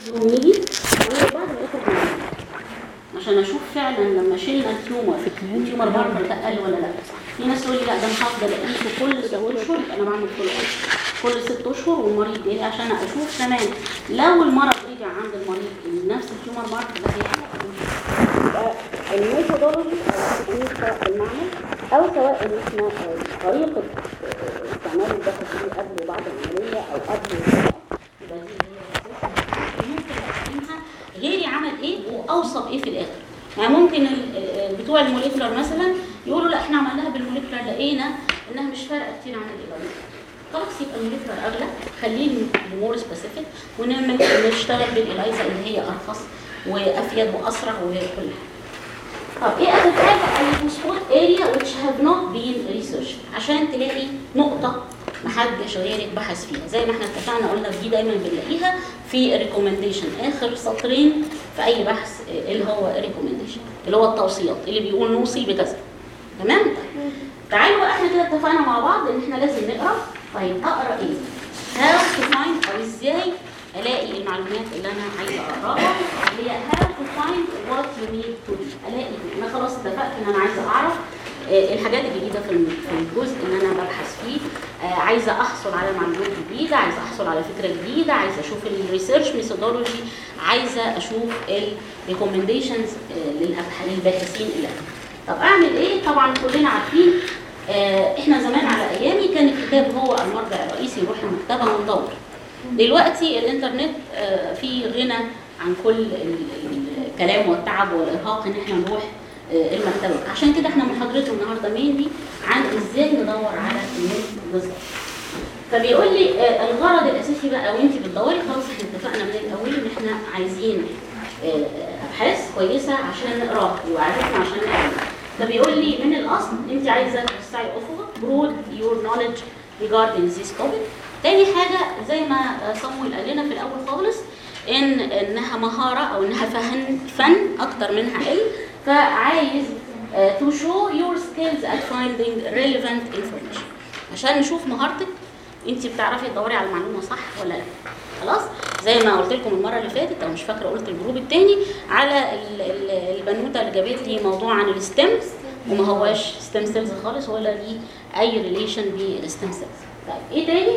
ونيجي وبعد ما ياخد مناظير عشان اشوف فعلا لما شلنا التيومر التيومر ماركر ده قل ولا لا في ناس تقول لي لا ده انا هفضل اقيسه كل ست اشهر يبقى انا بعمل كل كل ست اشهر والمريض جاي عشان اشوف كمان لو المرض رجع عند المريض نفس التيومر ماركر ده هيبقى الميثودولوجي او التكنيك سواء في المعمل او سواء ان احنا طريقه استعمال الدكاتره قبل وبعد العمليه او قبل يبقى دي هي ممكن اقيمها غيري عمل ايه واوصى بايه في الاخر يعني ممكن ال- ال- بتوع الموليكولر مثلا يقولوا لا احنا عملناها بالموليكولر لقينا انها مش فارقه كتير عن الايراني خلاص يبقى الموليكولر اغلى خليه مور سبيسيفيك ونعمل نشتغل بالالايزا اللي هي ارخص وافيد واسرع وكل حاجه طب ايه اخر حاجه الهوسبوت اريا which have not been researched عشان تلاقي نقطه محدش غيرك بحث فيها زي ما احنا اتفقنا قلنا دي دايما بنلاقيها في ريكومنديشن اخر سطرين في اي بحث آه، اللي هو ريكومنديشن اللي هو التوصيات اللي بيقول نوصي بكذا تمام طيب تعالوا بقى احنا كده اتفقنا مع بعض ان احنا لازم نقرا طيب اقرا ايه how to find او ازاي الاقي المعلومات اللي انا عايزه اقراها اللي هي how to find what you need to do الاقي إيه؟ انا خلاص اتفقت ان انا عايزه اعرف آه، الحاجات الجديده في الم- في الجزء اللي انا ببحث فيه آه، عايزه احصل على معلومات جديده عايزه احصل على فكره جديده عايزه اشوف الريسيرش ميثودولوجي عايزه اشوف الريكومنديشنز للباحثين اللي أنا. طب اعمل ايه طبعا كلنا عارفين آه، احنا زمان على ايامي كان الكتاب هو المرجع الرئيسي نروح المكتبه وندور دلوقتي الانترنت آه، فيه غنى عن كل ال- ال- الكلام والتعب والارهاق ان احنا نروح آه، المكتبه عشان كده احنا محاضرتنا النهارده مينلي عن ازاي ندور على النت بالظبط فبيقول لي آه، الغرض الاساسي بقى وانت بتدوري خلاص احنا اتفقنا من الاول ان احنا عايزين آه، ابحاث كويسه عشان نقراها وعرفنا عشان نعمل فبيقول لي من الاصل انت عايزه توسعي افقك برود يور نوليدج regarding this topic تاني حاجه زي ما آه، صمويل قال لنا في الاول خالص ان انها مهاره او انها فن فن اكتر منها علم فعايز آه، to show your skills at finding relevant information عشان نشوف مهارتك انت بتعرفي تدوري على المعلومه صح ولا لا خلاص زي ما قلت لكم المره اللي فاتت او مش فاكره قلت الجروب التاني على ال- ال- البنوته اللي جابت لي موضوع عن الستيمز وما هواش ستيم سيلز خالص ولا ليه اي ريليشن بالستيم سيلز طيب ايه تاني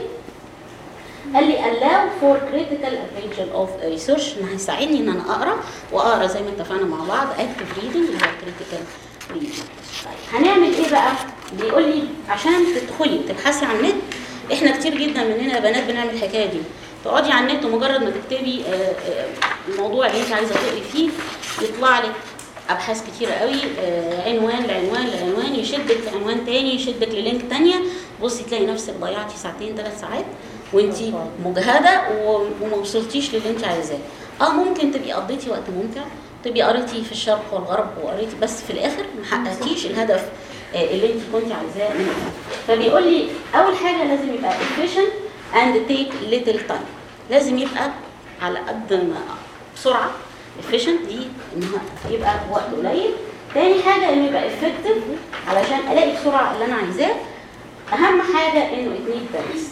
قال لي allow for critical attention of research ان هيساعدني ان انا اقرا واقرا زي ما اتفقنا مع بعض active reading اللي هو critical reading طيب هنعمل ايه بقى بيقول لي عشان تدخلي تبحثي عن النت احنا كتير جدا مننا يا بنات بنعمل الحكايه دي تقعدي على النت ومجرد ما تكتبي آه، آه، الموضوع اللي انت عايزه تقري فيه يطلع لك ابحاث كتيره قوي آه، عنوان لعنوان لعنوان يشدك لعنوان تاني يشدك للينك تانية بصي تلاقي نفسك ضيعتي ساعتين ثلاث ساعات وانت مجهده و- وما وصلتيش للي انت عايزاه اه ممكن تبقي قضيتي وقت ممتع تبقي قريتي في الشرق والغرب وقريتي بس في الاخر ما حققتيش الهدف آه، اللي انت كنت عايزاه منها فبيقول لي اول حاجه لازم يبقى efficient and take little time لازم يبقى على قد ما بسرعه efficient دي انها يبقى وقت قليل تاني حاجه انه يبقى effective علشان الاقي بسرعه اللي انا عايزاه اهم حاجه انه اتنين بالانس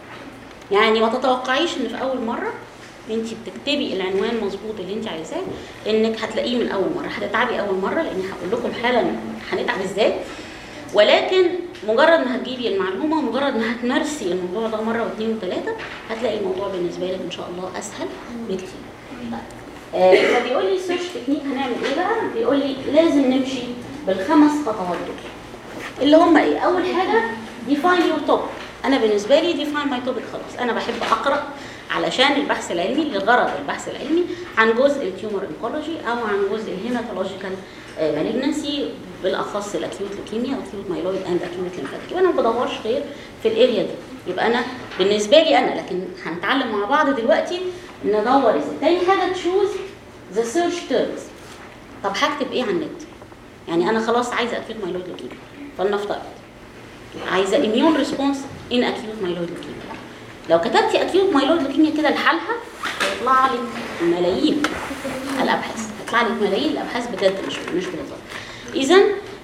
يعني ما تتوقعيش ان في اول مره انت بتكتبي العنوان مظبوط اللي انت عايزاه انك هتلاقيه من اول مره هتتعبي اول مره لاني هقول لكم حالا هنتعب ازاي ولكن مجرد ما هتجيبي المعلومه مجرد ما هتمارسي الموضوع ده مره واثنين وثلاثه هتلاقي الموضوع بالنسبه لك ان شاء الله اسهل بكتير طيب. آه، فبيقول لي سيرش تكنيك هنعمل ايه بقى؟ بيقول لي لازم نمشي بالخمس خطوات دول اللي هم ايه؟ اول حاجه define your topic انا بالنسبه لي define my topic خلاص انا بحب اقرا علشان البحث العلمي لغرض البحث العلمي عن جزء التيومر انكولوجي او عن جزء الهيماتولوجيكال مالجنسي بالاخص الاكيوت لوكيميا اكيوت مايلويد اند اكيوت ليمفاتيك وانا ما بدورش غير في الاريا دي يبقى انا بالنسبه لي انا لكن هنتعلم مع بعض دلوقتي ندور ازاي تاني حاجه تشوز ذا سيرش تيرمز طب هكتب ايه على النت يعني انا خلاص عايزه اكيوت مايلويد لوكيميا فلنفترض عايزه اميون ريسبونس ان اكيوت مايلويد لوكيميا لو كتبتي اكيوت مايلويد لوكيميا كده لحالها هيطلع لك ملايين الابحاث هيطلع لك ملايين الابحاث بجد مش مش بهزار اذا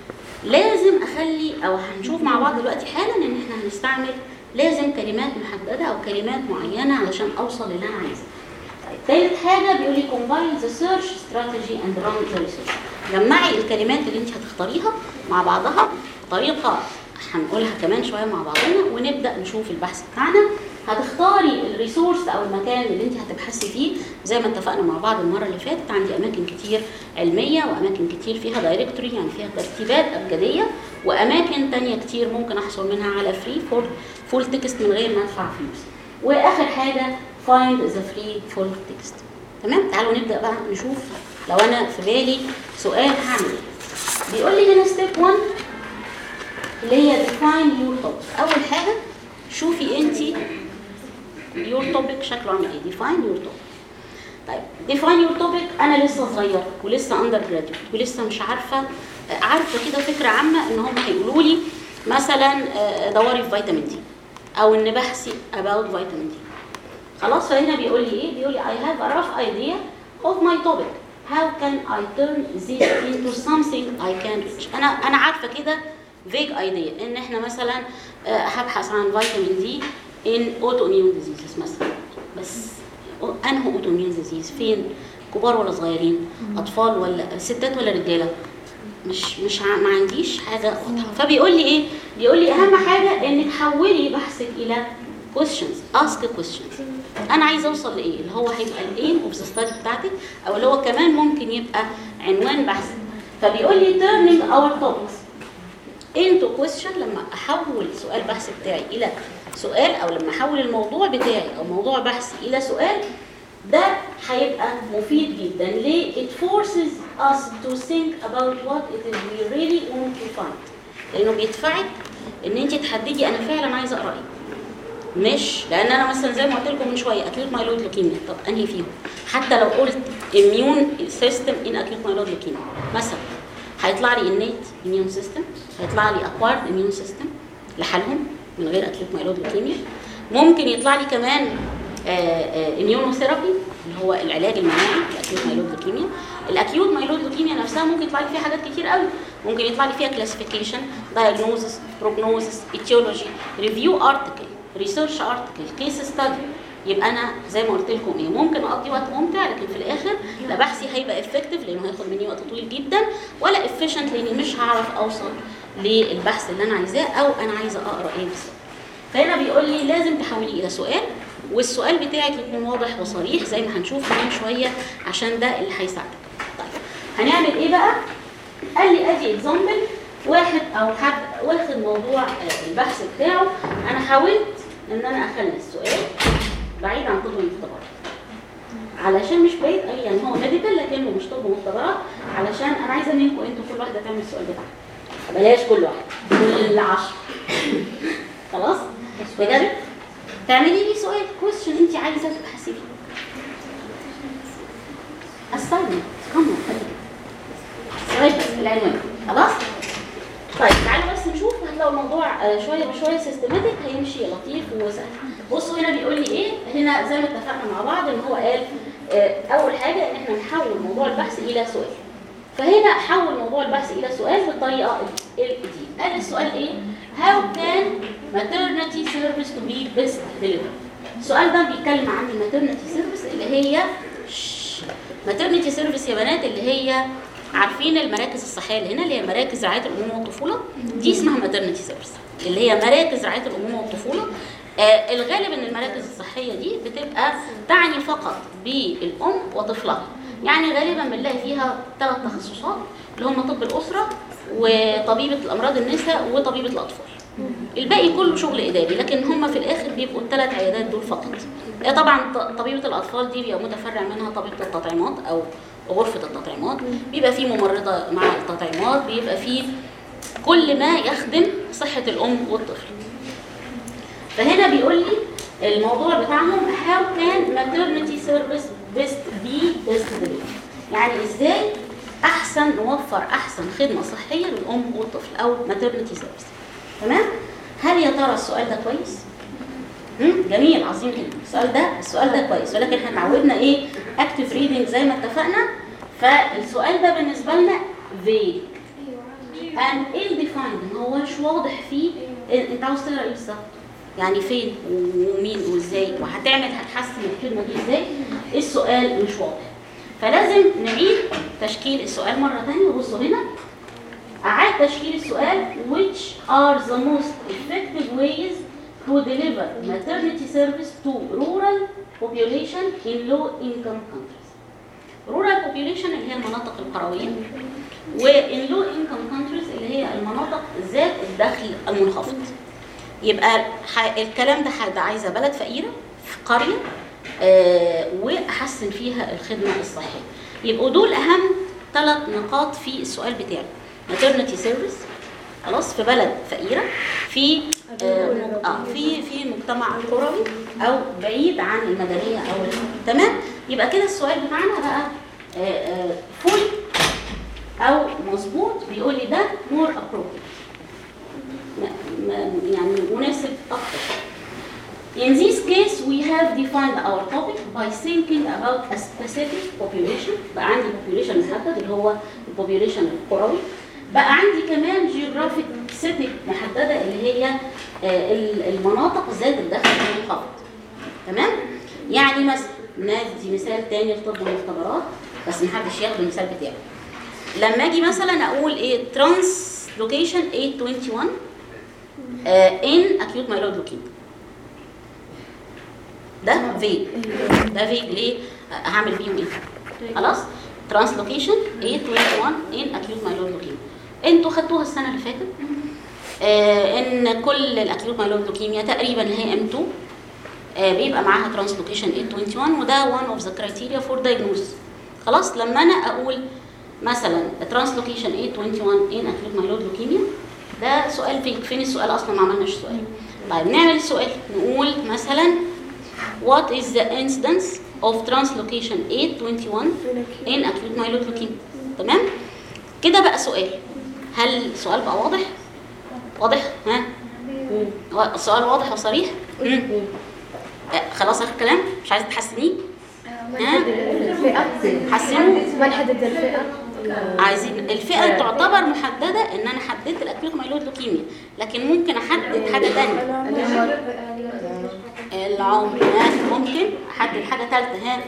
لازم اخلي او هنشوف مع بعض دلوقتي حالا ان احنا هنستعمل لازم كلمات محدده او كلمات معينه علشان اوصل للي انا عايزاه طيب ثالث حاجه بيقول لي combine the search strategy and run the research جمعي الكلمات اللي انت هتختاريها مع بعضها بطريقه هنقولها كمان شويه مع بعضنا ونبدا نشوف البحث بتاعنا هتختاري الريسورس او المكان اللي انت هتبحثي فيه زي ما اتفقنا مع بعض المره اللي فاتت عندي اماكن كتير علميه واماكن كتير فيها دايركتوري يعني فيها ترتيبات ابجديه واماكن تانية كتير ممكن احصل منها على فري فول فول تكست من غير ما ادفع فلوس واخر حاجه find the free full text تمام تعالوا نبدا بقى نشوف لو انا في بالي سؤال هعمل ايه بيقول لي هنا ستيب 1 اللي هي define your topic اول حاجه شوفي انت your topic شكله عامل ايه define your topic طيب define your topic انا لسه صغير ولسه اندر graduate ولسه مش عارفه عارفه كده فكره عامه ان هم هيقولوا لي مثلا آه، دوري في فيتامين دي او ان بحثي about فيتامين دي خلاص فهنا بيقول لي ايه بيقول لي I have a rough idea of my topic how can I turn this into something I can reach انا انا عارفه كده vague idea ان احنا مثلا آه، هبحث عن فيتامين دي in autoimmune diseases مثلا بس انه autoimmune disease فين كبار ولا صغيرين اطفال ولا ستات ولا رجاله مش مش ع- ما عنديش حاجه واضحه فبيقول لي ايه بيقول لي اهم حاجه انك حولي بحثك الى questions ask questions انا عايزه اوصل لايه اللي هو هيبقى الايم اوف ذا ستادي بتاعتك او اللي هو كمان ممكن يبقى عنوان بحثك فبيقول لي turning our topics into question لما احول سؤال بحث بتاعي الى سؤال او لما احول الموضوع بتاعي او موضوع بحثي الى سؤال ده هيبقى مفيد جدا ليه it forces us to think about what it is we really want to find لانه بيدفعك ان انت تحددي انا فعلا عايزه اقرا ايه مش لان انا مثلا زي ما قلت لكم من شويه اكيوت مايلود لوكيميا طب انهي فيهم حتى لو قلت اميون سيستم ان اكيوت مايلود لوكيميا مثلا هيطلع لي انيت اميون سيستم هيطلع لي اكوارد اميون سيستم لحالهم من غير اكيوت مايلود لوكيميا ممكن يطلع لي كمان اميونوثيرابي اللي هو العلاج المناعي الاكيوت مايلود لوكيميا الاكيوت مايلود لوكيميا نفسها ممكن يطلع لي فيها حاجات كتير قوي ممكن يطلع لي فيها كلاسيفيكيشن دايجنوزس بروجنوزس ايتيولوجي ريفيو ارتكل ريسيرش ارتكل كيس ستادي يبقى انا زي ما قلت لكم ايه ممكن اقضي وقت ممتع لكن في الاخر لا بحثي هيبقى افكتيف لانه هياخد مني وقت طويل جدا ولا افيشنت لاني مش هعرف اوصل للبحث اللي انا عايزاه او انا عايزه اقرا ايه بالظبط فهنا بيقول لي لازم تحوليه الى سؤال والسؤال بتاعك يكون واضح وصريح زي ما هنشوف كمان شويه عشان ده اللي هيساعدك طيب هنعمل ايه بقى قال لي ادي اكزامبل واحد او حد واخد موضوع آه، البحث بتاعه انا حاولت ان انا اخلي السؤال بعيد عن كتب المختبرات علشان مش بعيد اي يعني هو ميديكال لكنه مش طب مختبرات علشان انا عايزه منكم انتوا كل واحده تعمل السؤال بتاعها بلاش كل واحد كل العشر خلاص بجد تعملي لي سؤال كويستشن انت عايزه تبحثي فيه assignment كم سؤال بس العنوان خلاص طيب تعالوا بس نشوف هتلاقوا الموضوع آه، شويه بشويه سيستماتيك هيمشي لطيف وسهل بصوا هنا بيقول لي ايه هنا زي ما اتفقنا مع بعض ان هو قال آه، اول حاجه ان احنا نحول موضوع البحث الى سؤال فهنا حول موضوع البحث الى سؤال بالطريقه ال دي قال السؤال ايه how can maternity service to be best delivered السؤال ده بيتكلم عن الماترنتي سيرفيس اللي هي ماترنتي سيرفيس يا بنات اللي هي عارفين المراكز الصحيه اللي هنا اللي هي مراكز رعايه الامومه والطفوله دي اسمها ماترنتي سيرفيس اللي هي مراكز رعايه الامومه والطفوله آه الغالب ان المراكز الصحيه دي بتبقى تعني فقط بالام وطفلها يعني غالبا بنلاقي فيها ثلاث تخصصات اللي هم طب الاسره وطبيبه الامراض النساء وطبيبه الاطفال الباقي كله شغل اداري لكن هم في الاخر بيبقوا الثلاث عيادات دول فقط آه، طبعا ط- طبيبه الاطفال دي بيبقى متفرع منها طبيبه التطعيمات او غرفه التطعيمات بيبقى في ممرضه مع التطعيمات بيبقى في كل ما يخدم صحه الام والطفل فهنا بيقول لي الموضوع بتاعهم how can maternity service best be best delivered يعني ازاي احسن نوفر احسن خدمه صحيه للام والطفل او maternity service تمام هل يا ترى السؤال ده كويس مم؟ جميل عظيم جدا السؤال ده السؤال ده كويس ولكن احنا اتعودنا ايه اكتف ريدنج زي ما اتفقنا فالسؤال ده بالنسبه لنا vague and ill defined ما هوش واضح فيه إن- انت عاوز تقرا ايه بالظبط يعني فين ومين وازاي وهتعمل هتحسن الخدمه دي ازاي السؤال مش واضح فلازم نعيد تشكيل السؤال مره ثانيه بصوا هنا اعاد تشكيل السؤال which are the most effective ways to deliver maternity service to rural population in low income countries rural population اللي هي المناطق القرويه وان لو انكم كونتريز اللي هي المناطق ذات الدخل المنخفض يبقى ح- الكلام ده حاجه عايزه بلد فقيره في قريه آه واحسن فيها الخدمه الصحيه يبقوا دول اهم ثلاث نقاط في السؤال بتاعي maternity service خلاص في بلد فقيره في آه آه، في في مجتمع قروي او بعيد عن المدنيه او ال- تمام يبقى كده السؤال بتاعنا بقى فول او مظبوط بيقول لي ده more appropriate م- م- يعني مناسب اكتر In this case, we have defined our topic by thinking about a specific population. بقى عندي population محدد اللي هو population القروي. بقى عندي كمان geographic setting محددة اللي هي آه، ال- المناطق ذات الدخل المنخفض. تمام؟ يعني مثلا ندي مثال تاني في طب المختبرات بس محدش ياخد المثال بتاعه. لما اجي مثلا اقول ايه ترانس لوكيشن 821 ان اكيوت مايلود لوكيميا ده فيج ده فيج ليه آه، هعمل بيهم ايه خلاص ترانس لوكيشن 821 ان اكيوت مايلود لوكيميا انتوا خدتوها السنه اللي فاتت آه ان كل الاكيوت مايلود لوكيميا تقريبا اللي هي ام 2 آه بيبقى معاها ترانسلوكيشن 821 وده one of the criteria for diagnosis خلاص لما انا اقول مثلا ترانسلوكيشن 821 in acute myeloid leukemia ده سؤال فين فين السؤال اصلا ما عملناش سؤال طيب نعمل السؤال نقول مثلا what is the incidence of translocation 821 in acute myeloid leukemia تمام كده بقى سؤال هل السؤال بقى واضح واضح ها السؤال واضح وصريح مم. آه، خلاص اخر كلام مش عايزه تحسنيه حسنوا ما نحدد الفئة عايزين الفئه تعتبر محدده ان انا حددت الاكيوت مايلود لوكيميا لكن ممكن احدد حاجه ثانيه العمر ها ممكن احدد حاجه ثالثه ها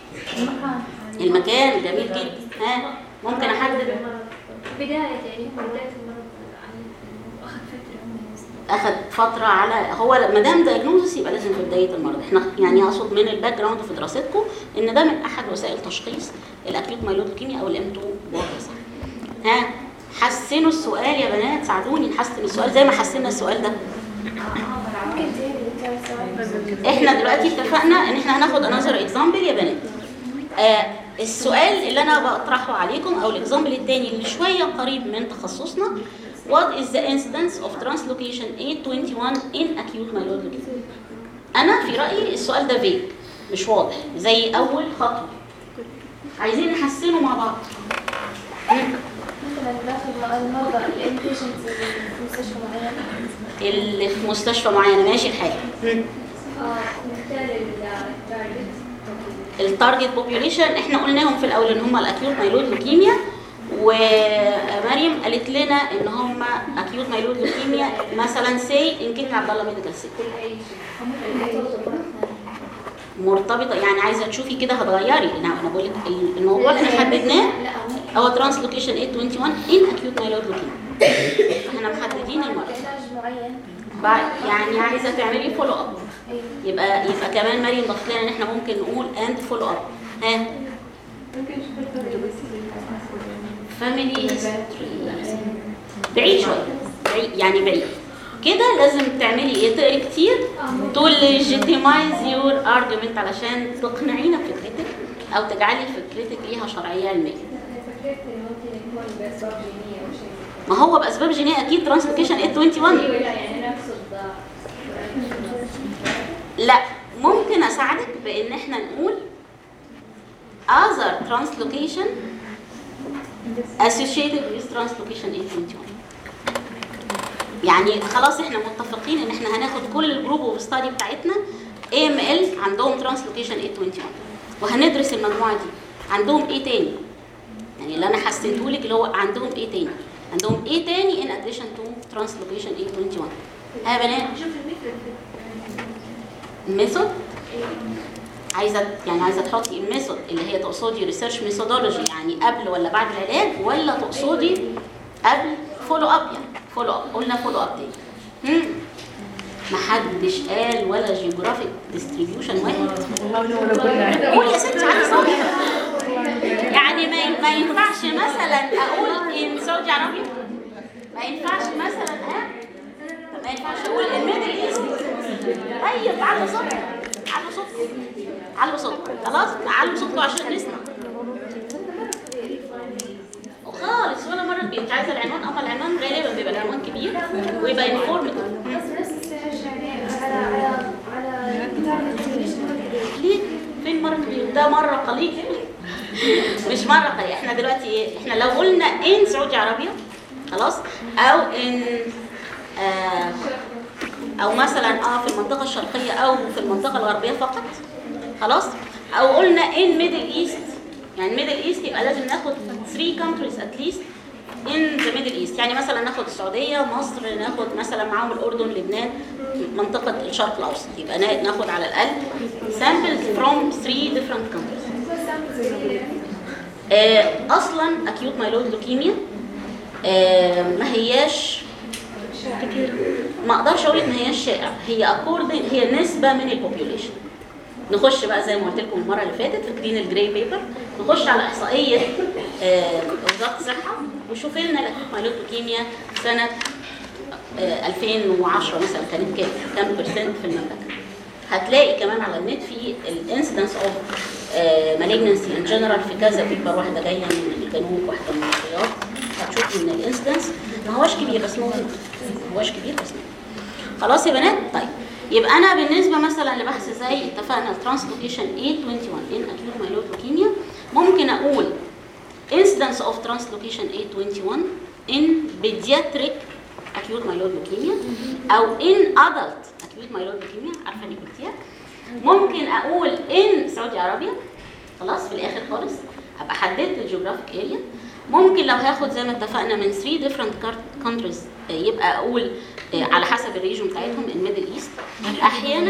المكان جميل جدا ها ممكن احدد بداية يعني بداية المرض أخذ فترة عمري اخد فتره على هو ما دام دايجنوزس يبقى لازم في بدايه المرض احنا يعني اقصد من الباك جراوند في دراستكم ان ده من احد وسائل تشخيص الاكيوت مايلود لوكيميا او الام 2 وهكذا ها حسنوا السؤال يا بنات ساعدوني نحسن السؤال زي ما حسنا السؤال ده ممكن تعيد السؤال احنا دلوقتي اتفقنا ان احنا هناخد انذر اكزامبل يا بنات آه السؤال اللي انا بطرحه عليكم او الاكزامبل الثاني اللي شويه قريب من تخصصنا what is the incidence of translocation 821 in acute myeloid leukemia انا في رايي السؤال ده فيك مش واضح زي اول خطوه عايزين نحسنه مع بعض مثلا ناخذ المرضى الانبيشنت في مستشفى معين اللي في مستشفى معينه ماشي الحال نختار التارجت التارجت بوبيوليشن احنا قلناهم في الاول ان هم الاكيوت مايلود لوكيميا ومريم قالت لنا ان هم اكيوت مايلود لوكيميا مثلا سي ان كينج عبد الله ميديكال سي مرتبطه يعني عايزه تشوفي كده هتغيري انا انا بقول لك الموضوع اللي احنا حددناه هو ترانسلوكيشن 821 ان اكيوت مايلود لوكيميا احنا محددين المرض علاج معين بعد يعني عايزه تعملي فولو اب يبقى يبقى كمان مريم ضافت لنا ان احنا ممكن نقول اند فولو اب ها فاميلي بعيد شويه بعيد يعني بعيد كده لازم تعملي ايه تقري كتير تو ليجيتيمايز يور ارجيومنت علشان تقنعينا بفكرتك او تجعلي فكرتك ليها شرعيه علميه فكرت إنه ممكن يكون بأسباب دينية أو شيء ما هو باسباب جينيه اكيد ترانسلوكيشن 821 أيوة لا يعني نقصد لا ممكن اساعدك بان احنا نقول other translocation associated with translocation 821 يعني خلاص احنا متفقين ان احنا هناخد كل الجروب اوف ستادي بتاعتنا اي ام ال عندهم ترانسلوكيشن 821 وهندرس المجموعه دي عندهم ايه تاني يعني اللي انا حسنته لك اللي هو عندهم ايه تاني عندهم ايه تاني in addition to translocation 821 ها يا بنات شوف الميثود ميثود عايزه يعني عايزه تحطي الميثود اللي هي تقصدي ريسيرش ميثودولوجي يعني قبل ولا بعد العلاج ولا تقصدي قبل فولو اب يعني فولو اب قلنا فولو اب دي مم. محدش قال ولا جيوغرافيك ديستريبيوشن واحد قول يا ستي على صوتك يعني ما ما ينفعش مثلا اقول ان سعودي عربي ما ينفعش مثلا ها ما ينفعش اقول الميدل ايست طيب علوا صوتكم علوا صوتكم علوا صوتكم خلاص علوا صوتكم عشان نسمع خالص ولا مره كبير انت عايزه العنوان اما العنوان غالبا بيبقى العنوان كبير ويبقى انفورماتيف بس نفس السعر يعني على على على كتاب الانتجريشن ليه؟ فين مرة قليل؟ ده مرة قليل مش مرة قليل احنا دلوقتي ايه؟ احنا لو قلنا ان سعودي عربية خلاص او ان آه او مثلا اه في المنطقة الشرقية او في المنطقة الغربية فقط خلاص او قلنا ان ميدل ايست يعني ميدل ايست يبقى لازم ناخد 3 countries at least in the middle east يعني مثلا ناخد السعودية مصر ناخد مثلا معاهم الأردن لبنان منطقة الشرق الأوسط يبقى نا- ناخد على الأقل samples from three different countries آه، أصلا acute myeloid leukemia آه، ما هياش ما اقدرش اقول ان هي شائع هي according هي نسبة من البوبيوليشن نخش بقى زي ما قلت لكم المره اللي فاتت فاكرين الجراي بيبر نخش على احصائيه آه، وزاره الصحه وشوف لنا الاكيوت مايلوت لوكيميا سنه آه، 2010 مثلا كانت كام كام برسنت في المملكه هتلاقي كمان على النت في الانسيدنس اوف مالجنسي ان جنرال في كذا بيبر واحده جايه من الجنوب واحده من الرياض هتشوفي ان الانسيدنس ما هوش كبير بس موجود ما هوش كبير بس موجود خلاص يا بنات طيب يبقى انا بالنسبه مثلا لبحث زي اتفقنا الترانسلوكيشن 821 ان اكيوت مايلويد لوكيميا ممكن اقول incidence of translocation 821 in pediatric acute myeloid leukemia او in adult acute myeloid leukemia عارفه اني قلتيها ممكن اقول in سعودي عربيا خلاص في الاخر خالص ابقى حددت الجيوغرافيك اريا ممكن لو هاخد زي ما اتفقنا من 3 different cart- countries آه، يبقى اقول آه، على حسب الريجن بتاعتهم الميدل ايست احيانا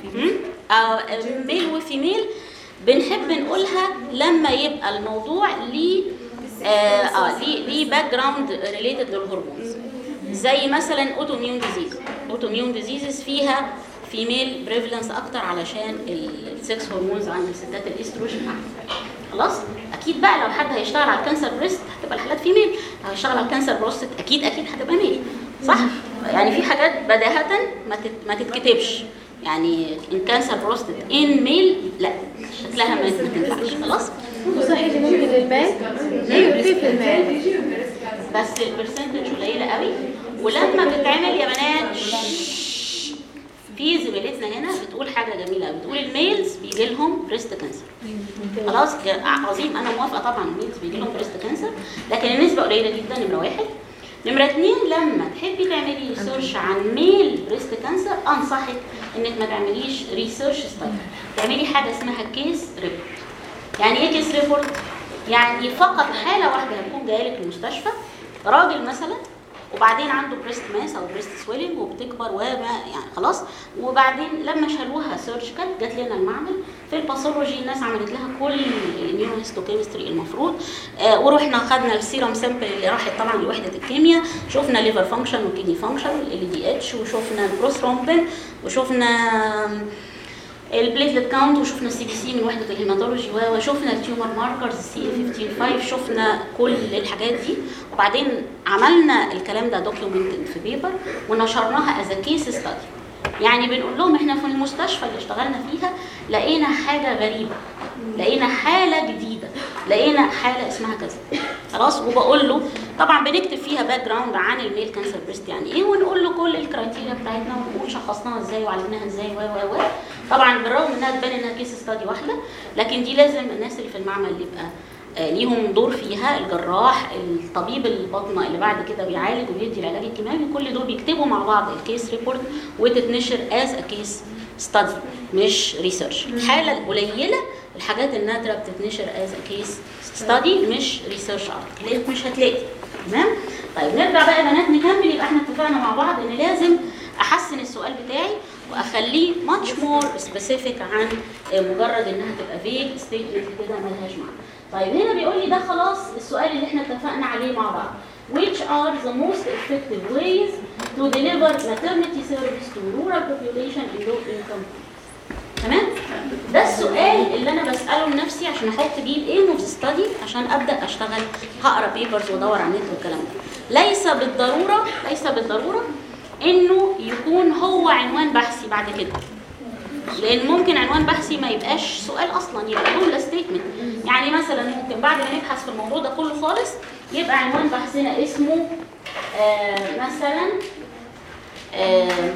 ميل وفيميل بنحب نقولها لما يبقى الموضوع ليه اه اه ليه ليه باك جراوند ريليتد للهرمونز زي مثلا اوتوميون ديزيز اوتوميون ديزيزز فيها فيميل بريفلنس اكتر علشان السكس هرمونز عند الستات الاستروجين اعلى خلاص اكيد بقى لو حد هيشتغل على الكانسر بريست هتبقى الحالات فيميل لو هيشتغل على الكانسر بروستات اكيد اكيد هتبقى ميل صح يعني في حاجات بداهه ما تت- ما تتكتبش يعني ان كانسر بروستات ان ميل لا شكلها ما ما تنفعش خلاص وصحيح اللي ممكن للبيت ايوه كيف المال بس البرسنتج قليله قوي ولما بتتعمل يا بنات في زميلتنا هنا بتقول حاجه جميله قوي بتقول الميلز بيجي لهم بريست كانسر خلاص ك- عظيم انا موافقه طبعا الميلز بيجي لهم بريست كانسر لكن النسبه قليله جدا نمره واحد نمرة اتنين لما تحبي تعملي ريسيرش عن ميل بريست كانسر انصحك انك ما تعمليش ريسيرش ستادي تعملي حاجه اسمها كيس ريبورت يعني ايه كيس ريبورت يعني فقط حاله واحده هتكون جايه لك المستشفى راجل مثلا وبعدين عنده بريست ماس او بريست سويلنج وبتكبر وما يعني خلاص وبعدين لما شالوها سيرجيكال جات لنا المعمل في الباثولوجي الناس عملت لها كل الاميونوهيستوكيمستري المفروض آه ورحنا خدنا السيرم سامبل اللي راحت طبعا لوحده الكيمياء شفنا ليفر فانكشن وكيدني فانكشن ال دي اتش وشفنا البروثرومبين وشفنا البليتلت كاونت وشفنا السي بي سي من وحده الهيماتولوجي و- وشفنا التيومر ماركرز سي 155 شفنا كل الحاجات دي وبعدين عملنا الكلام ده دوكيومنت في بيبر ونشرناها از كيس ستادي يعني بنقول لهم احنا في المستشفى اللي اشتغلنا فيها لقينا حاجه غريبه لقينا حاله جديده لقينا حاله اسمها كذا خلاص وبقول له طبعا بنكتب فيها باك جراوند عن الميل كانسر بريست يعني ايه ونقول له كل الكرايتيريا بتاعتنا ونقول شخصناها ازاي وعالجناها ازاي و و و طبعا بالرغم انها تبان انها كيس ستادي واحده لكن دي لازم الناس اللي في المعمل يبقى آه، ليهم دور فيها الجراح الطبيب الباطنه اللي بعد كده بيعالج وبيدي العلاج الكيماوي كل دول بيكتبوا مع بعض الكيس ريبورت وتتنشر از ا كيس ستادي مش ريسيرش الحاله القليله الحاجات النادره بتتنشر از ا كيس ستادي مش ريسيرش ارتكل لانك مش هتلاقي تمام طيب نرجع بقى يا بنات نكمل يبقى احنا اتفقنا مع بعض ان لازم احسن السؤال بتاعي واخليه much more specific عن آه، مجرد انها تبقى vague statement كده ملهاش معنى طيب هنا بيقول لي ده خلاص السؤال اللي احنا اتفقنا عليه مع بعض which are the most effective ways to deliver maternity service to rural population in low income تمام ده السؤال اللي انا بساله لنفسي عشان احط بيه الايم اوف ستادي عشان ابدا اشتغل هقرا بيبرز وادور على النت والكلام ده ليس بالضروره ليس بالضروره انه يكون هو عنوان بحثي بعد كده لان ممكن عنوان بحثي ما يبقاش سؤال اصلا يبقى جمله ستيتمنت يعني مثلا ممكن بعد ما نبحث في الموضوع ده كله خالص يبقى عنوان بحثنا اسمه آه مثلا آه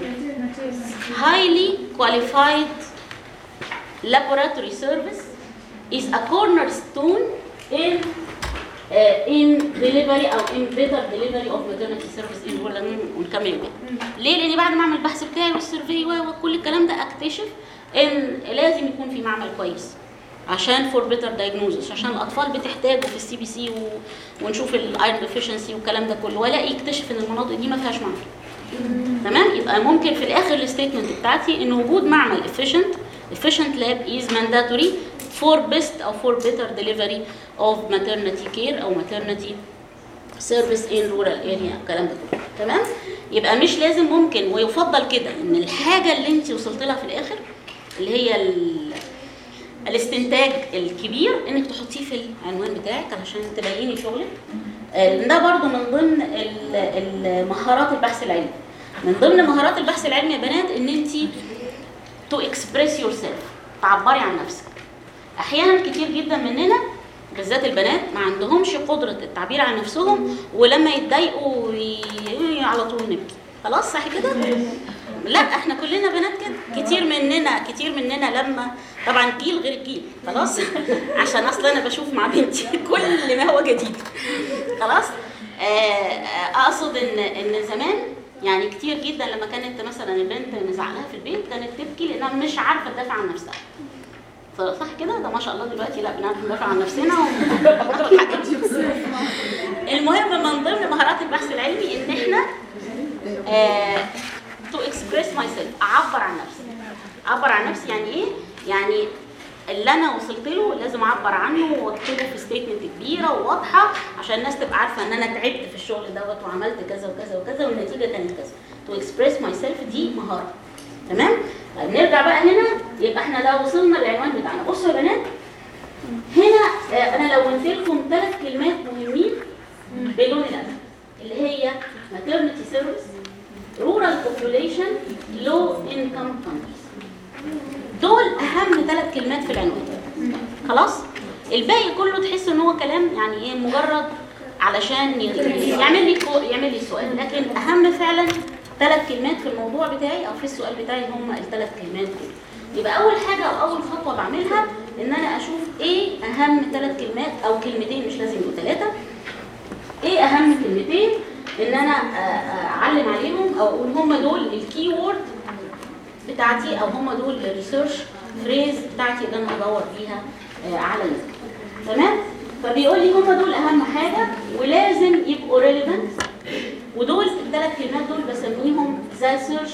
highly qualified laboratory service is a cornerstone in uh, in delivery او in better delivery of maternity service in ولا ونكمل بقى ليه لاني بعد ما اعمل البحث بتاعي والسيرفي وكل الكلام ده اكتشف ان لازم يكون في معمل كويس عشان فور بيتر دايجنوزس عشان الاطفال بتحتاجه في السي بي سي ونشوف الايرون ديفيشنسي والكلام ده كله والاقي يكتشف ان المناطق دي ما فيهاش معمل تمام يبقى ممكن في الاخر الستيتمنت بتاعتي ان وجود معمل efficient efficient lab is mandatory for best او for better delivery of maternity care او maternity service in rural area الكلام ده كله تمام يبقى مش لازم ممكن ويفضل كده ان الحاجه اللي انت وصلت لها في الاخر اللي هي ال- الاستنتاج الكبير انك تحطيه في العنوان بتاعك علشان تبيني شغلك آه، ده برضو من ضمن ال- ال- مهارات البحث العلمي من ضمن مهارات البحث العلمي يا بنات ان انت تو اكسبريس يور سيلف تعبري عن نفسك احيانا كتير جدا مننا بالذات البنات ما عندهمش قدره التعبير عن نفسهم ولما يتضايقوا ي- على طول نبكي خلاص صح كده لا احنا كلنا بنات كده كتير مننا كتير مننا لما طبعا جيل غير الجيل خلاص عشان اصلا انا بشوف مع بنتي كل ما هو جديد خلاص آه، آه، اقصد ان ان زمان يعني كتير جدا لما كانت مثلا البنت نزعق لها في البيت كانت تبكي لانها مش عارفه تدافع عن نفسها صح كده ده ما شاء الله دلوقتي لا بنعرف ندافع عن نفسنا وناخد حقنا المهم من ضمن مهارات البحث العلمي ان احنا تو اكسبريس ماي سيلف اعبر عن نفسي اعبر عن نفسي يعني ايه يعني اللي انا وصلت له لازم اعبر عنه واكتبه في ستيتمنت كبيره وواضحه عشان الناس تبقى عارفه ان انا تعبت في الشغل دوت وعملت كذا وكذا وكذا والنتيجه كانت كذا تو اكسبريس ماي سيلف دي مهاره تمام طيب نرجع بقى هنا يبقى احنا ده وصلنا للعنوان بتاعنا بصوا يا بنات هنا آه، انا لونت لكم ثلاث كلمات مهمين بلون الازرق اللي هي maternity service rural population low income countries دول اهم ثلاث كلمات في العنوان خلاص الباقي كله تحس ان هو كلام يعني ايه مجرد علشان ي- يعمل لي كو- يعمل لي سؤال لكن اهم فعلا ثلاث كلمات في الموضوع بتاعي او في السؤال بتاعي هم الثلاث كلمات دول يبقى اول حاجه او اول خطوه بعملها ان انا اشوف ايه اهم ثلاث كلمات او كلمتين مش لازم يبقوا ثلاثه ايه اهم كلمتين ان انا آه، آه، اعلم عليهم او اقول هم دول الكي وورد بتاعتي او هم دول الريسيرش فريز بتاعتي اللي انا ادور فيها آه، على النت تمام فبيقول لي هم دول اهم حاجه ولازم يبقوا ريليفنت ودول الثلاث كلمات دول بسميهم ذا سيرش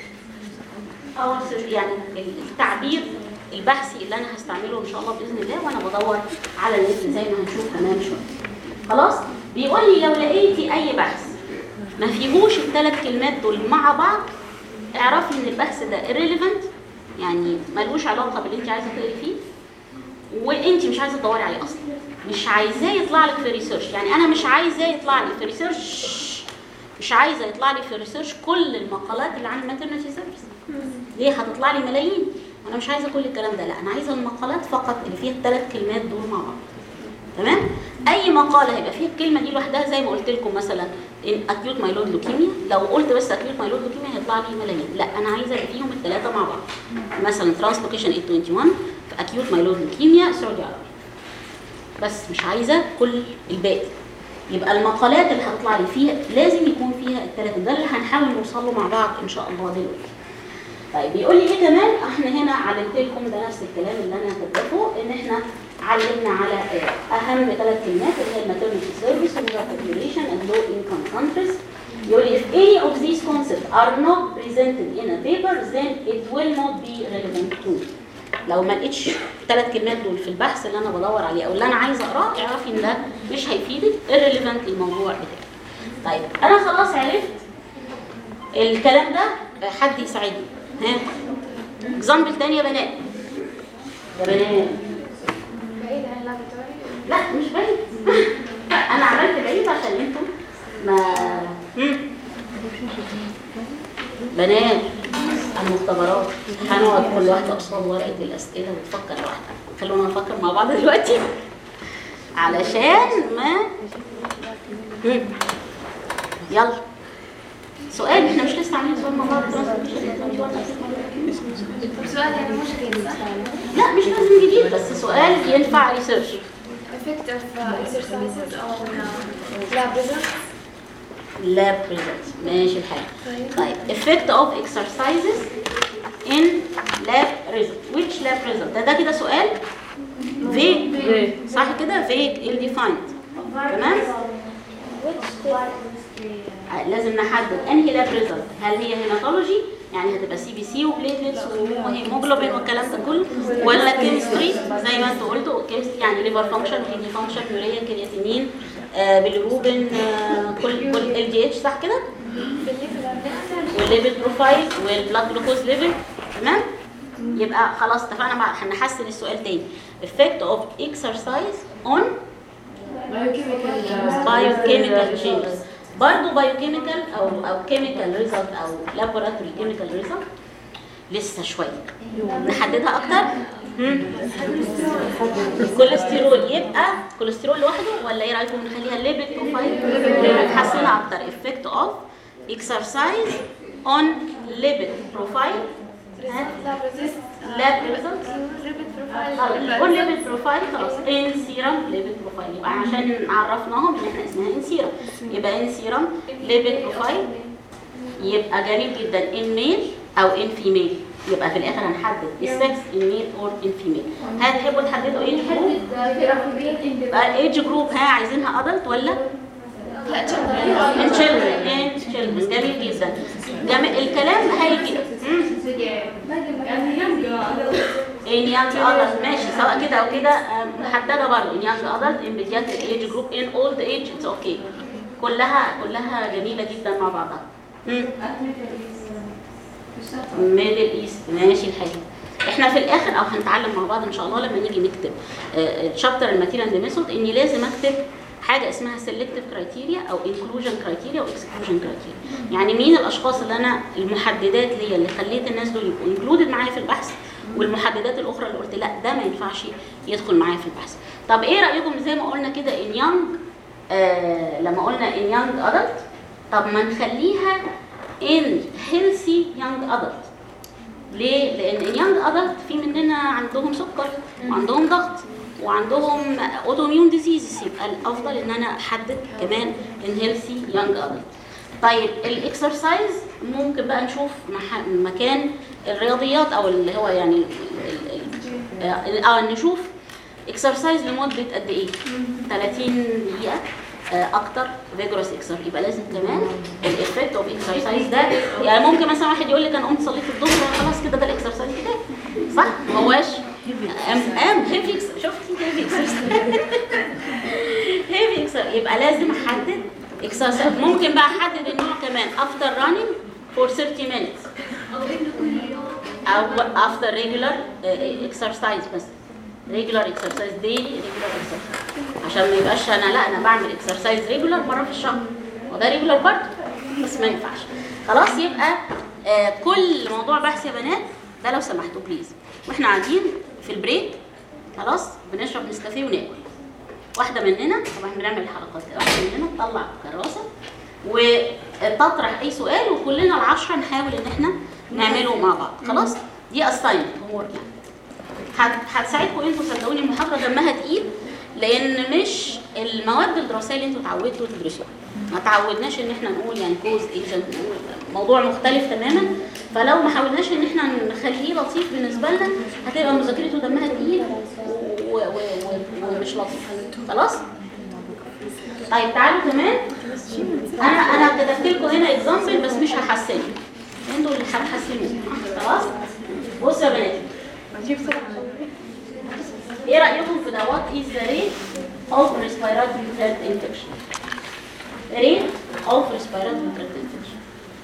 او search- يعني التعبير البحثي اللي انا هستعمله ان شاء الله باذن الله وانا بدور على النت زي ما هنشوف امام شويه خلاص بيقول لي لو لقيتي اي بحث ما فيهوش الثلاث كلمات دول مع بعض اعرفي ان البحث ده irrelevant يعني ملوش علاقه باللي انت عايزه تقري فيه وانت مش عايزه تدوري عليه اصلا مش عايزاه يطلع لك في ريسيرش يعني انا مش عايزاه يطلع لي في ريسيرش مش عايزه يطلع لي في ريسيرش كل المقالات اللي عن الماترنتي سيرفيس ليه هتطلع لي ملايين انا مش عايزه كل الكلام ده لا انا عايزه المقالات فقط اللي فيها الثلاث كلمات دول مع بعض تمام اي مقاله هيبقى فيها الكلمه دي لوحدها زي ما قلت لكم مثلا ان اكيوت مايلود لوكيميا لو قلت بس اكيوت مايلود لوكيميا هيطلع لي ملايين لا انا عايزه اللي فيهم الثلاثه مع بعض مثلا ترانسلوكيشن 821 في اكيوت مايلود لوكيميا سعودي عربي بس مش عايزه كل الباقي يبقى المقالات اللي هتطلع لي فيها لازم يكون فيها الثلاثه ده اللي هنحاول نوصل له مع بعض ان شاء الله دلوقتي طيب بيقول لي ايه كمان احنا هنا علمت لكم ده نفس الكلام اللي انا كاتبه ان احنا علمنا على آه، اهم ثلاث كلمات اللي هي الماترنتي سيرفيس والبوبيوليشن اند لو انكم كونتريز يقول لي if any of these concepts are not presented in a paper then it will not be relevant to لو ما لقيتش ثلاث كلمات دول في البحث اللي انا بدور عليه او اللي انا عايزه اقراه اعرفي ان ده مش هيفيدك irrelevant للموضوع بتاعك طيب انا خلاص عرفت الكلام ده حد يساعدني ها اكزامبل تاني يا بنات يا بنات بعيد عن اللابراتوري لا مش بعيد انا عملت بعيد عشان انتوا ما مم. بنات المختبرات هنقعد كل واحده قصاد ورقه الاسئله وتفكر لوحدها خلونا نفكر مع بعض دلوقتي علشان ما مم. يلا سؤال احنا مش لسه عاملين سؤال مع بعض طب سؤال يعني مشكلة صح؟ لا مش لازم جديد بس سؤال ينفع ريسيرش effect of uh, exercises on uh, lab results lab results ماشي الحال طيب effect of exercises in lab result which lab result ده ده كده سؤال vague صح كده vague ill defined تمام آه، لازم نحدد انهي لاب ريزلت هل هي هيماتولوجي يعني هتبقى سي بي سي وبليتلتس وهيموجلوبين والكلام ده كله ولا كيمستري زي ما انتوا قلتوا كيمستري يعني ليفر فانكشن كيدني فانكشن يوريا كرياتينين آه بالروبين آه كل كل ال دي اتش صح كده والليفل بروفايل والبلاد جلوكوز ليفل تمام يبقى خلاص اتفقنا مع هنحسن السؤال تاني effect of exercise on biochemical changes برضه biochemical او او chemical result او laboratory chemical result لسه شويه نحددها اكتر هم؟ الكوليسترول يبقى كوليسترول لوحده ولا ايه رايكم نخليها ليبيد بروفايل نحسنها اكتر effect of exercise on lipid profile lab results lab results lipid profile قول ليبل بروفايل خلاص ان سيرم ليبل بروفايل يبقى عشان عرفناهم ان احنا اسمها ان سيرم يبقى ان سيرم ليبل بروفايل يبقى جميل جدا ان ميل او ان فيميل يبقى في الاخر هنحدد السكس ان ميل اور ان فيميل هتحبوا تحددوا ايه الجروب ايج جروب ها عايزينها ادلت ولا لا ان children ان children جميل جدا جميل الكلام هيجي ان يانج ادلت ماشي سواء كده او كده آه، محدده برضه ان يانج ادلت ان بيدياتريك ايج جروب ان اولد ايج اتس اوكي كلها كلها جميله جدا مع بعضها ميدل ايست ماشي الحاجه احنا في الاخر او هنتعلم مع بعض ان شاء الله لما نيجي نكتب شابتر الماتيريال ميثود اني لازم اكتب حاجه اسمها سيلكتيف كرايتيريا او انكلوجن كرايتيريا او اكسكلوجن كرايتيريا يعني مين الاشخاص اللي انا المحددات ليا اللي خليت الناس دول يبقوا انكلودد معايا في البحث والمحددات الاخرى اللي قلت لا ده ما ينفعش يدخل معايا في البحث طب ايه رايكم زي ما قلنا كده ان يانج آه لما قلنا ان يانج ادلت طب ما نخليها ان هيلثي يانج ادلت ليه؟ لان اليانج ادلت في مننا عندهم سكر وعندهم ضغط وعندهم اوتوميون ديزيزز يبقى الافضل ان انا احدد كمان ان هيلثي يانج ادلت طيب الاكسرسايز ممكن بقى نشوف مح- مكان الرياضيات او اللي هو يعني ال- ال- ال- اه نشوف اكسرسايز لمده قد ايه 30 دقيقه آه، اكتر فيجورس اكسر يبقى لازم كمان الايفكت اوف اكسرسايز ده يعني ممكن مثلا واحد يقول لك انا قمت صليت الظهر خلاص كده ده الاكسرسايز بتاعي صح ما هواش ام ام هيفي اكسر شفتي هيفي اكسر هيفي اكسر يبقى لازم احدد اكسرسايز ممكن بقى احدد النوع كمان افتر رانينج فور 30 minutes او after regular uh, exercise بس regular exercise daily regular exercise عشان ما يبقاش انا لا انا بعمل exercise regular مره في الشهر وده regular برضه بس ما ينفعش خلاص يبقى آه كل موضوع بحث يا بنات ده لو سمحتوا بليز واحنا قاعدين في البريك خلاص بنشرب نسكافيه وناكل واحده مننا طبعا بنعمل الحلقات كده واحده مننا تطلع كراسه وتطرح اي سؤال وكلنا العشرة نحاول ان احنا نعمله مع بعض خلاص دي اساينمنت هوم ورك يعني هت- هتساعدكم انتوا صدقوني المحاضره دمها تقيل لان مش المواد الدراسيه اللي انتوا اتعودتوا تدرسوها ما تعودناش ان احنا نقول يعني كوز ايجنت نقول موضوع مختلف تماما فلو ما حاولناش ان احنا نخليه لطيف بالنسبه لنا هتبقى مذاكرته دمها تقيل و- و- و- ومش لطيف خلاص طيب تعالوا كمان انا انا كتبت لكم هنا اكزامبل بس مش هحسنه انتوا اللي هتحسنوه خلاص بصوا يا بنات ايه رايكم في ده وات از ذا ريت اوف ريسبيراتوري تراكت انفكشن ريت اوف ريسبيراتوري تراكت انفكشن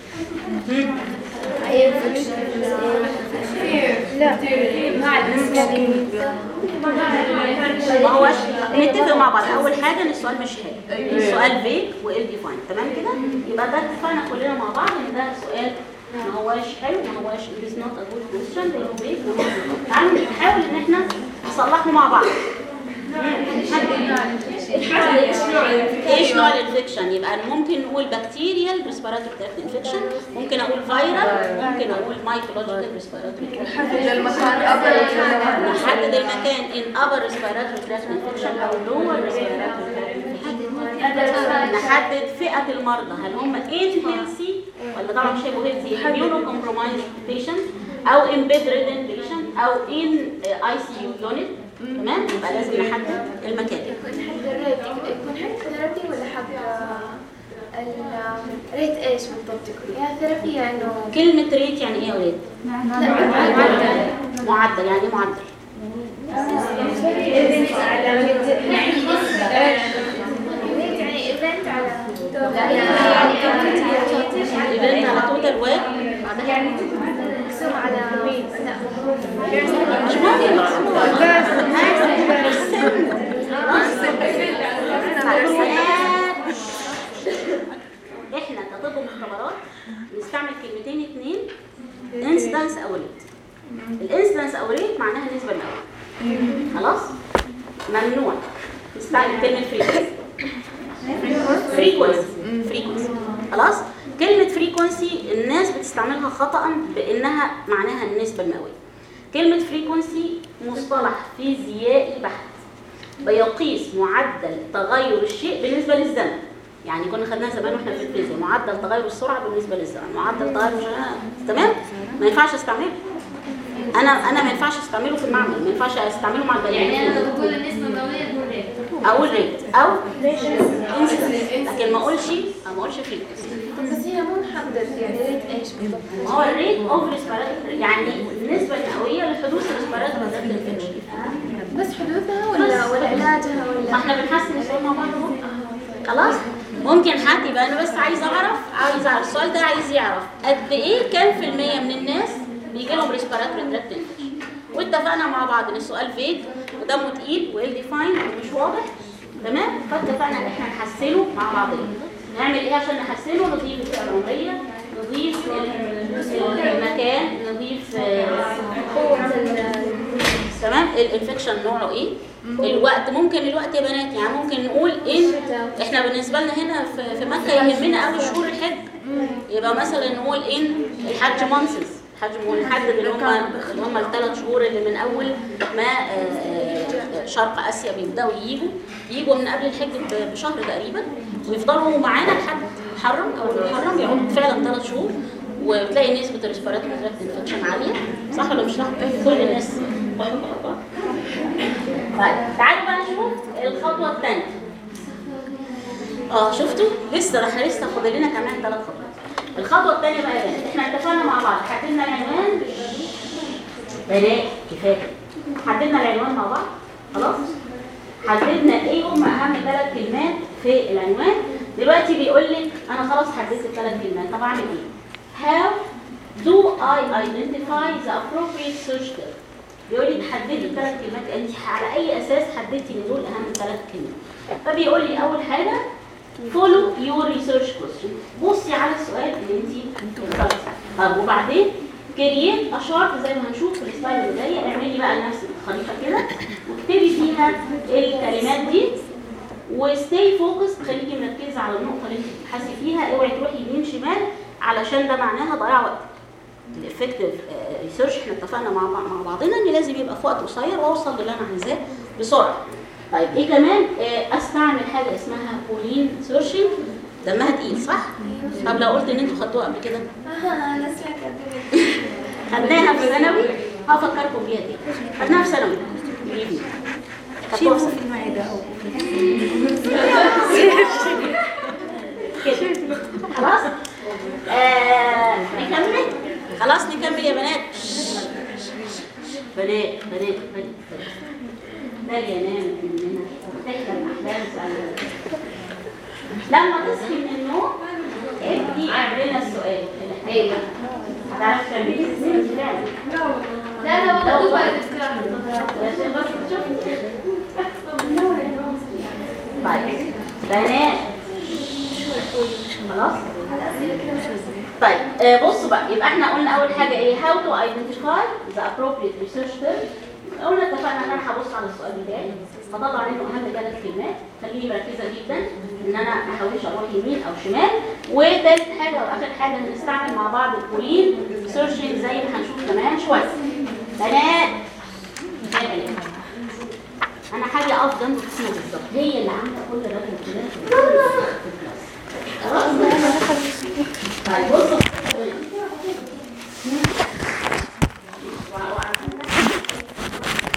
ما هوش نتفق مع بعض اول حاجه ان السؤال مش هاي السؤال فيك وال ديفاين تمام كده يبقى ده اتفقنا كلنا مع بعض ان ده سؤال ما هواش حلو ما هواش it is not a good question ده هو فيك تعالوا نحاول ان احنا نصلحه مع بعض ايش نوع الانفكشن يبقى أنا ممكن نقول بكتيريال ريسبيراتوري تراكت انفكشن ممكن اقول فيرال ممكن اقول مايكولوجيكال ريسبيراتوري نحدد المكان in upper respiratory tract infection او lower respiratory tract infection نحدد فئة المرضى هل هم in healthy ولا طبعا مش هيبقوا healthy immunocompromised patient او in bedridden patient او in uh, ICU unit تمام يبقى لازم نحدد المكان يكون حق الريت يكون حق ثيرابي ولا حق ال ريت ايش بالضبط يكون يا ثيرابي يعني انه كلمة ريت يعني ايه يا ولاد؟ معدل يعني ايه معدل؟ ريت يعني ايفنت على ايفنت على توتال واد مقسوم على مش مهم احنا كطب مختبرات نستعمل كلمتين اتنين انسيدنس او ريت الانسيدنس او ريت معناها نسبه مئويه خلاص ممنوع نستعمل كلمه فريكونسي فريكونسي فريكونسي خلاص كلمه فريكونسي الناس بتستعملها خطا بانها معناها النسبه المئويه كلمه فريكونسي مصطلح فيزيائي بحت بيقيس معدل تغير الشيء بالنسبه للزمن يعني كنا خدناها زمان واحنا في الفيزياء معدل تغير السرعه بالنسبه للزمن معدل تغير مش- تمام ما ينفعش استعمله انا انا ما ينفعش استعمله في المعمل ما ينفعش استعمله مع البني يعني آدمين. انا بقول النسبه المئويه تكون ريت اقول ريت او incidence. لكن ما اقولش ما اقولش frequency بس هي مو محدد يعني ريت ايش بالضبط ما هو الريت اوف ريسبيراتوري يعني النسبه المئويه لحدوث الريسبيراتوري ذات الانفكشن بس حدوثها ولا ولا علاجها ما ولا احنا بنحسن السؤال مع بعض اهو خلاص ممكن حد يبقى انا بس عايز اعرف عايز اعرف السؤال ده عايز يعرف قد ايه كام في المية من الناس بيجي لهم ريسبيراتوري تراكت انفكشن واتفقنا مع بعض ان السؤال فيج ودمه تقيل ويل ديفاين ومش واضح تمام فاتفقنا ان احنا نحسنه مع بعضنا نعمل ايه عشان نحسنه نضيف الفئه العمريه نضيف ال- المكان نضيف آه، قوة ال- تمام الانفكشن نوعه ايه الوقت ممكن الوقت يا بنات يعني ممكن نقول ايه احنا بالنسبه لنا هنا في في مكه يهمنا قوي شهور الحج يبقى مثلا نقول ايه الحج مانسز الحج نحدد اللي هم اللي هم الثلاث شهور اللي من اول ما آه، آه، شرق اسيا بيبداوا يجوا يجوا من قبل الحج ب- بشهر تقريبا ويفضلوا معانا لحد محرم او محرم يقعدوا فعلا ثلاث شهور وتلاقي نسبه الريسبيراتوري تراكت انفكشن عاليه صح ولا مش صح؟ كل الناس طيب تعالوا بقى نشوف الخطوه الثانيه اه شفتوا لسه ده احنا لسه فاضل لنا كمان ثلاث خطوات الخطوه الثانيه بقى يا بنات احنا اتفقنا مع بعض حددنا العنوان بنات كفايه حددنا العنوان مع بعض خلاص حددنا ايه هم اهم ثلاث كلمات في العنوان دلوقتي بيقول لك انا خلاص حددت الثلاث كلمات طب اعمل ايه how do I identify the appropriate search term بيقول لي تحددي الثلاث كلمات انت على اي اساس حددتي ان دول اهم ثلاث كلمات فبيقول لي اول حاجه follow your research question بصي على السؤال اللي انت اخترتيه طب وبعدين كرييت اشارت زي ما هنشوف في السلايد اللي جايه اعملي بقى لنفسك خريطه كده واكتبي فيها الكلمات دي وستي فوكس خليكي مركزه على النقطه اللي انت بتبحثي فيها اوعي تروحي يمين شمال علشان ده معناها ضياع وقت الافكتيف ريسيرش احنا اتفقنا مع بعض- مع بعضنا ان لازم يبقى في وقت قصير واوصل للي انا عايزاه بسرعه طيب ايه كمان آه، استعمل حاجه اسمها بولين سيرشنج دمها تقيل صح طب لو قلت ان انتوا خدتوها قبل كده اها انا سمعت قبل خدناها في ثانوي هفكركم بيها دي خدناها في ثانوي بإذن. خدتوها في ثانوي. لما تصحي من النوم ابدي اعملي لنا السؤال اللي احنا هتعرفي تعمليه ازاي فعلا لا لا والله لا دوبها والله. الاذكار يا شيخ بس شوفي طيب بنات خلاص طيب آه، بصوا بقى يبقى احنا قلنا اول حاجه ايه how to identify the appropriate research term قلنا اتفقنا ان انا هبص على السؤال بتاعي هطلع منه اهم ثلاث كلمات خليني مركزه جدا ان انا ما احاولش اروح يمين او شمال وثالث حاجه واخر حاجه هنستعمل مع بعض الكورين سيرشنج زي ما هنشوف كمان شويه بنات يا بنات انا حاجه اقف جنب كتير بالظبط هي اللي عامله كل ده في الكلاس خلاص طيب بصوا